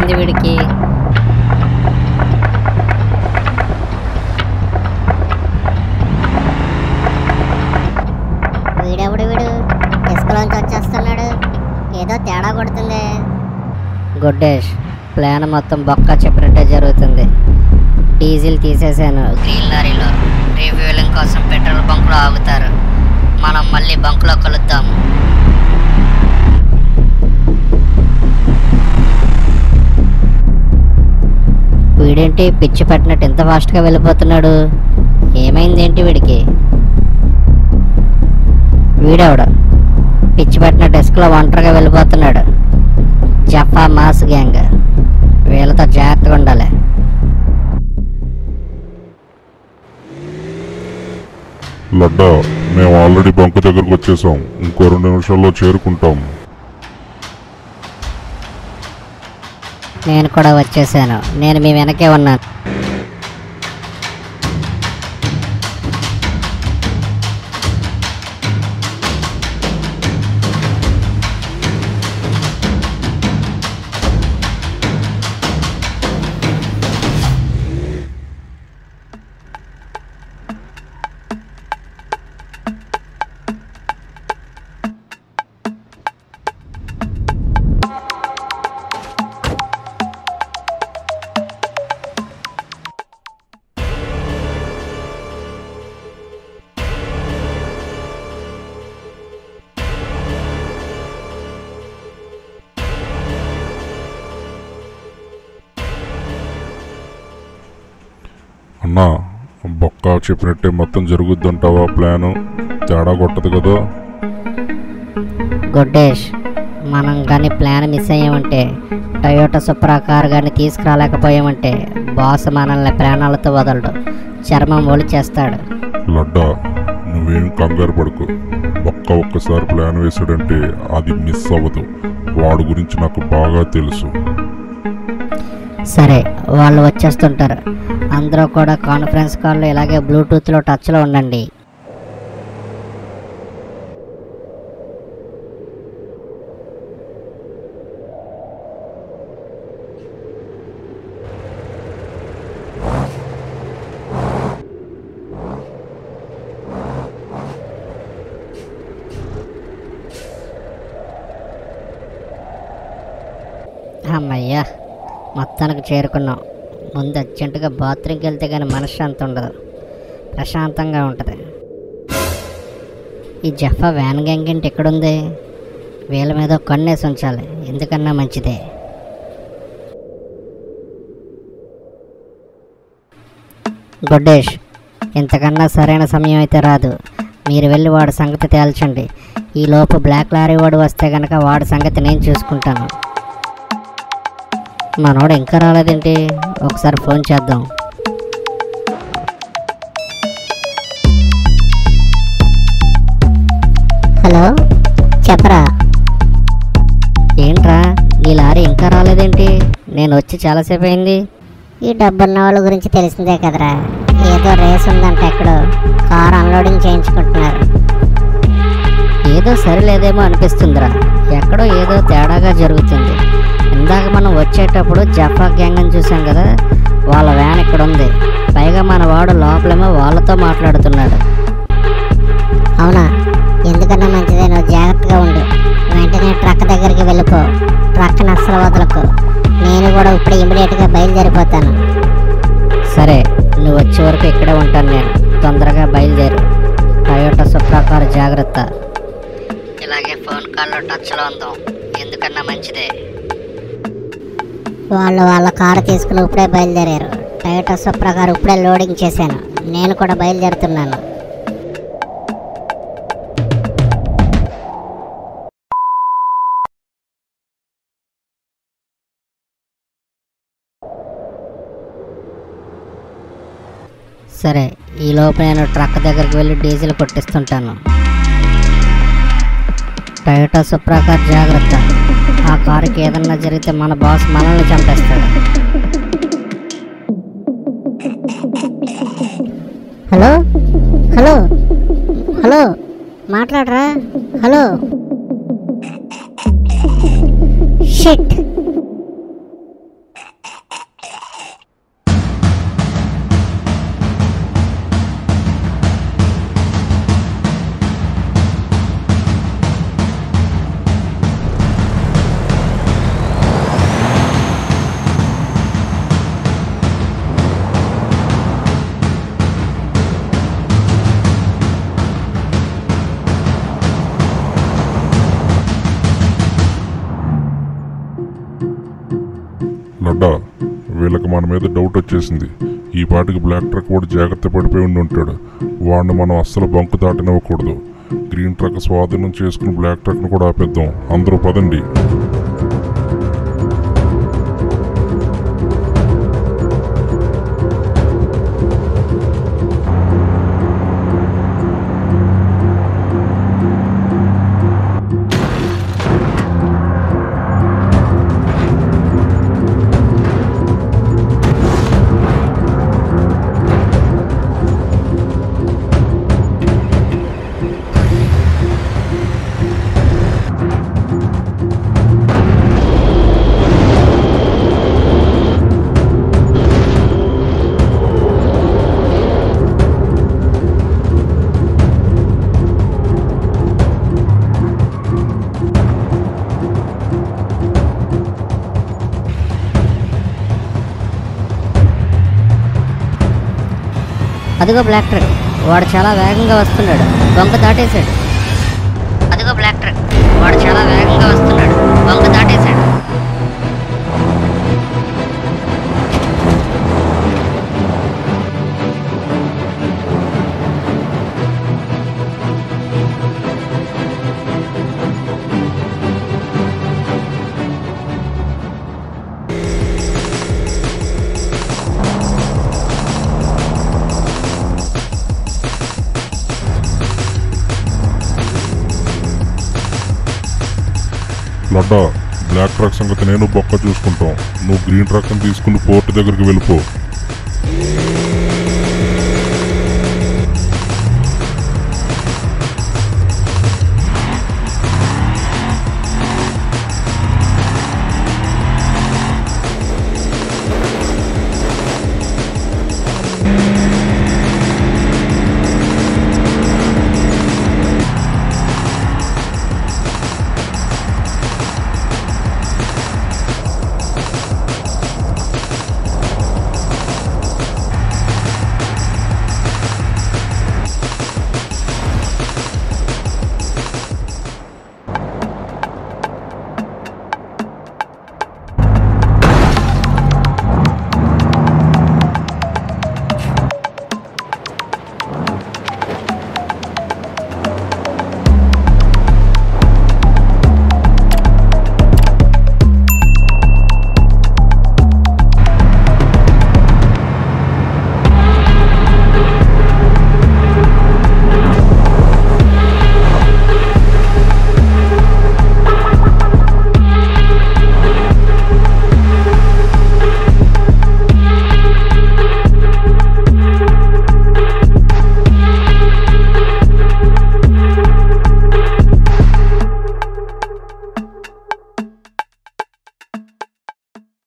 ఏమైంది వీడికి వీడెవడు వీడు ఇసుకలోంచి వచ్చేస్తున్నాడు ఏదో తేడా కొడుతుంది గుడ్డేష్ ప్లాన్ మొత్తం బొక్క చెప్పినట్టే జరుగుతుంది డీజిల్ తీసేసాను గ్రీన్ లారీలో రీఫ్యూలింగ్ కోసం పెట్రోల్ బంకులో ఆగుతారు మనం మళ్ళీ బంకులో కలుద్దాం వీడేంటి పిచ్చి పట్టినట్టు ఇంత ఫాస్ట్గా వెళ్ళిపోతున్నాడు ఏమైందేంటి వీడికి వీడెవడు పిచ్చి పట్టిన డెస్క్లో ఒంటరిగా వెళ్ళిపోతున్నాడు జఫా మాస్ గ్యాంగ్ వీళ్ళతో జాగ్రత్తగా ఉండాలి లడ్డా మేము ఆల్రెడీ బంకు దగ్గరకు వచ్చేసాం ఇంకో రెండు నిమిషాల్లో చేరుకుంటాం నేను కూడా వచ్చేసాను నేను మీ వెనకే ఉన్నాను అన్నా బొక్క చెప్పినట్టే మొత్తం జరుగుద్దంటావా ప్లాను తేడా కొట్టదు కదా గుడ్డేష్ మనం కానీ ప్లాన్ మిస్ అయ్యామంటే టయోటా సుప్రా కార్ కానీ తీసుకురాలేకపోయామంటే బాస్ మనల్ని ప్రాణాలతో వదలడు చర్మం ఒలి చేస్తాడు లడ్డా నువ్వేం కంగారు పడుకు బొక్క ఒక్కసారి ప్లాన్ వేసాడంటే అది మిస్ అవ్వదు వాడు గురించి నాకు బాగా తెలుసు సరే వాళ్ళు వచ్చేస్తుంటారు అందరూ కూడా కాన్ఫరెన్స్ కాల్లో ఇలాగే బ్లూటూత్లో టచ్లో ఉండండి అమ్మయ్యా మొత్తానికి చేరుకున్నాం ముందు అర్జెంటుగా బాత్రూమ్కి వెళ్తే కానీ మనశ్శాంతి ఉండదు ప్రశాంతంగా ఉంటుంది ఈ జఫా వ్యాన్ గ్యాంగ్ ఏంటి ఎక్కడుంది వీళ్ళ మీద ఒక కన్నేసి ఉంచాలి ఎందుకన్నా మంచిదే గుడ్డేష్ ఇంతకన్నా సరైన సమయం అయితే రాదు మీరు వెళ్ళి వాడి సంగతి తేల్చండి ఈ లోపు బ్లాక్ లారీ వాడు వస్తే కనుక వాడి సంగతి నేను చూసుకుంటాను మనోడు ఇంకా రాలేదేంటి ఒకసారి ఫోన్ చేద్దాం హలో చెప్పరా ఏంట్రా నీ లారీ ఇంకా రాలేదేంటి నేను వచ్చి చాలాసేపు అయింది ఈ డబ్బున్న వాళ్ళ గురించి తెలిసిందే కదరా ఏదో రేస్ ఉందంట ఎక్కడో కార్ అన్లోడింగ్ చేయించుకుంటున్నారు ఏదో సరిలేదేమో అనిపిస్తుందిరా ఎక్కడో ఏదో తేడాగా జరుగుతుంది ఇందాక మనం వచ్చేటప్పుడు జఫా గ్యాంగ్ అని చూసాం కదా వాళ్ళ వ్యాన్ ఇక్కడ ఉంది పైగా మన వాడు లోపలేమో వాళ్ళతో మాట్లాడుతున్నాడు అవునా ఎందుకన్నా మంచిదే నువ్వు జాగ్రత్తగా ఉండు వెంటనే ట్రక్ దగ్గరికి వెళ్ళిపో ట్రక్ అస్సలు వదలకు నేను కూడా ఇప్పుడు ఇమీడియట్గా బయలుదేరిపోతాను సరే నువ్వు వచ్చే వరకు ఇక్కడే ఉంటాను నేను తొందరగా బయలుదేరు టయోటా సుప్రా కారు జాగ్రత్త ఇలాగే ఫోన్ కాల్లో టచ్లో ఉందాం ఎందుకన్నా మంచిదే వాళ్ళు వాళ్ళ కారు తీసుకుని ఇప్పుడే బయలుదేరారు టయోటా సుప్రా కారు ఇప్పుడే లోడింగ్ చేశాను నేను కూడా బయలుదేరుతున్నాను సరే ఈ లోపు నేను ట్రక్ దగ్గరికి వెళ్ళి డీజిల్ కొట్టిస్తుంటాను టయోటా సుప్రా కార్ జాగ్రత్త ఆ కారుకి ఏదన్నా జరిగితే మన బాస్ మనల్ని చంపేస్తాడు హలో హలో హలో మాట్లాడరా హలో షిట్ లడ్డా వీళ్ళకి మన మీద డౌట్ వచ్చేసింది ఈ పాటికి బ్లాక్ ట్రక్ వాడు జాగ్రత్త పడిపోయి ఉండి ఉంటాడు వాడిని మనం అస్సలు బంకు దాటనివ్వకూడదు గ్రీన్ ట్రక్ స్వాధీనం చేసుకుని బ్లాక్ ట్రక్ను కూడా ఆపేద్దాం అందరూ పదండి అదిగో బ్లాక్ ట్రక్ వాడు చాలా వేగంగా వస్తున్నాడు బొంక దాటేశాడు అదిగో బ్లాక్ ట్రక్ వాడు చాలా వేగంగా వస్తున్నాడు బొంక దాటేశాడు లడ్డా బ్లాక్ ట్రక్ సంగతి నేను బొక్క చూసుకుంటాం నువ్వు గ్రీన్ ట్రక్ని తీసుకుని పోర్ట్ దగ్గరికి వెళ్ళిపో